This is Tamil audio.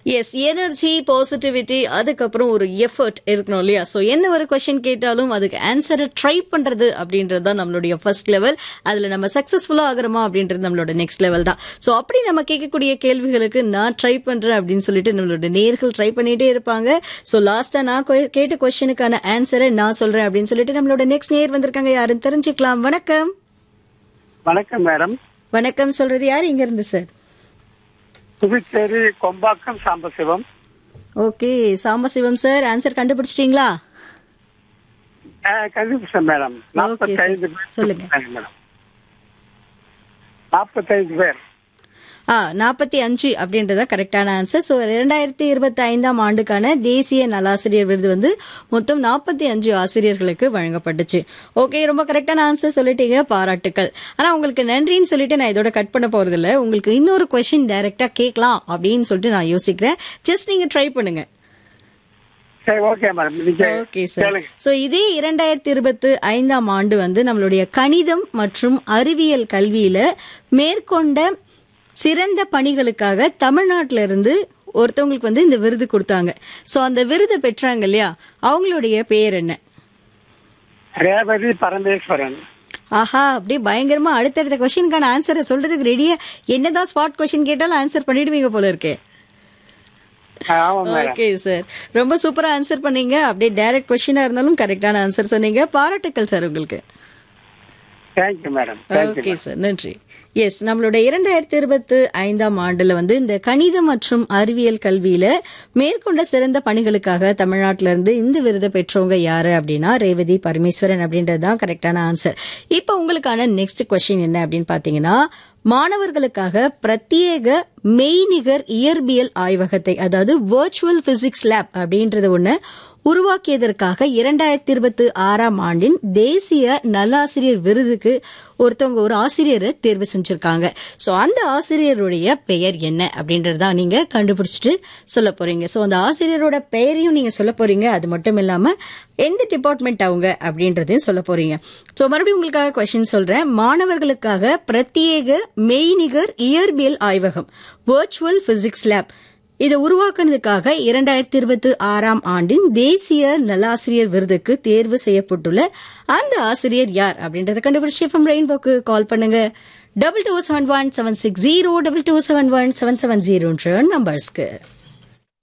எஸ் எனர்ஜி பாசிட்டிவிட்டி அதுக்கப்புறம் ஒரு எஃபர்ட் இருக்கணும் இல்லையா ஸோ எந்த ஒரு கொஸ்டின் கேட்டாலும் அதுக்கு ஆன்சரை ட்ரை பண்றது அப்படின்றது தான் நம்மளுடைய ஃபர்ஸ்ட் லெவல் அதுல நம்ம சக்சஸ்ஃபுல்லா ஆகிறோமா அப்படின்றது நம்மளோட நெக்ஸ்ட் லெவல் தான் ஸோ அப்படி நம்ம கேட்கக்கூடிய கேள்விகளுக்கு நான் ட்ரை பண்றேன் அப்படின்னு சொல்லிட்டு நம்மளோட நேர்கள் ட்ரை பண்ணிட்டே இருப்பாங்க ஸோ லாஸ்டா நான் கொ- கேட்ட கொஸ்டினுக்கான ஆன்சரை நான் சொல்றேன் அப்படின்னு சொல்லிட்டு நம்மளோட நெக்ஸ்ட் நேர் வந்திருக்காங்க யாருன்னு தெரிஞ்சுக்கலாம் வணக்கம் வணக்கம் மேடம் வணக்கம் சொல்றது யார் இங்க இருந்து sir Puducherry Kombakkam Sambasivam okay Sambasivam sir answer கண்டுபிடிச்சிட்டீங்களா கண்டுபிடிச்சேன் மேடம் நாற்பத்தைந்து sir. பேர் சொல்லுங்க. மேடம் நாற்பத்தைந்து பேர் ஆ நாற்பத்தி அஞ்சு அப்படின்றத கரெக்டான ஆன்சர் ஸோ இரண்டாயிரத்தி இருபத்தி ஐந்தாம் ஆண்டுக்கான தேசிய நலாசிரியர் விருது வந்து மொத்தம் நாற்பத்தி அஞ்சு ஆசிரியர்களுக்கு வழங்கப்பட்டுச்சு ஓகே ரொம்ப கரெக்டான ஆன்சர் சொல்லிட்டீங்க பாராட்டுக்கள் ஆனா உங்களுக்கு நன்றின்னு சொல்லிட்டு நான் இதோட கட் பண்ண போறது இல்ல உங்களுக்கு இன்னொரு கொஸ்டின் டைரக்டா கேட்கலாம் அப்படின்னு சொல்லிட்டு நான் யோசிக்கிறேன் ஜஸ்ட் நீங்க ட்ரை பண்ணுங்க சரி ஓகே மேடம் நீங்க ஓகே சார் கேளுங்க சோ இதே இரண்டாயிரத்தி இருபத்தி ஐந்தாம் ஆண்டு வந்து நம்மளுடைய கணிதம் மற்றும் அறிவியல் கல்வியில மேற்கொண்ட சிறந்த பணிகளுக்காக தமிழ்நாட்டில இருந்து ஒருத்தவங்களுக்கு வந்து இந்த விருது கொடுத்தாங்க சோ அந்த விருது பெற்றாங்க இல்லையா அவங்களுடைய பேர் என்ன ரேவதி பரமேஸ்வரன் ஆஹா அப்படியே பயங்கரமா அடுத்தடுத்த கொஸ்டினுக்கான ஆன்சரை சொல்றதுக்கு ரெடியா என்னதான் ஸ்பாட் கொஸ்டின் கேட்டாலும் ஆன்சர் பண்ணிடுவீங்க போல இருக்கே ஆமா மேடம் ஓகே சார் ரொம்ப சூப்பரா ஆன்சர் பண்ணீங்க அப்படியே டைரக்ட் கொஸ்டினா இருந்தாலும் கரெக்டான ஆன்சர் சொன்னீங்க பாராட்டுக்கள் சார் உங்களுக்கு thank you madam thank you okay sir நன்றி எஸ் நம்மளோட இரண்டாயிரத்தி இருபத்தி ஐந்தாம் ஆண்டுல வந்து இந்த கணிதம் மற்றும் அறிவியல் கல்வியில மேற்கொண்ட சிறந்த பணிகளுக்காக தமிழ்நாட்டில இருந்து இந்த விருதை பெற்றவங்க யாரு அப்படின்னா ரேவதி பரமேஸ்வரன் அப்படின்றது தான் கரெக்டான ஆன்சர் இப்போ உங்களுக்கான நெக்ஸ்ட் கொஸ்டின் என்ன அப்படின்னு பாத்தீங்கன்னா மாணவர்களுக்காக பிரத்யேக மெய்நிகர் இயற்பியல் ஆய்வகத்தை அதாவது வர்ச்சுவல் பிசிக்ஸ் லேப் அப்படின்றது ஒண்ணு உருவாக்கியதற்காக இரண்டாயிரத்தி இருபத்தி ஆறாம் ஆண்டின் தேசிய நல்லாசிரியர் விருதுக்கு ஒருத்தவங்க ஒரு ஆசிரியரை தேர்வு செஞ்சிருக்காங்க சோ அந்த ஆசிரியருடைய பெயர் என்ன அப்படின்றத நீங்க கண்டுபிடிச்சிட்டு சொல்ல போறீங்க சோ அந்த ஆசிரியரோட பெயரையும் நீங்க சொல்ல போறீங்க அது மட்டும் இல்லாம எந்த டிபார்ட்மெண்ட் அவங்க அப்படின்றதையும் சொல்ல போறீங்க சோ மறுபடியும் உங்களுக்காக கொஸ்டின் சொல்றேன் மாணவர்களுக்காக பிரத்யேக மெய்நிகர் இயற்பியல் ஆய்வகம் வர்ச்சுவல் பிசிக்ஸ் லேப் இதை உருவாக்குனதுக்காக இரண்டாயிரத்தி இருபத்தி ஆறாம் ஆண்டின் தேசிய நல்லாசிரியர் விருதுக்கு தேர்வு செய்யப்பட்டுள்ள அந்த ஆசிரியர் யார் அப்படின்றத கண்டுபிடிச்சு எஃப்எம் ரெயின்போக்கு கால் பண்ணுங்க double two seven one seven six zero double two seven one seven seven ஜீரோன்ற நம்பர்ஸ்க்கு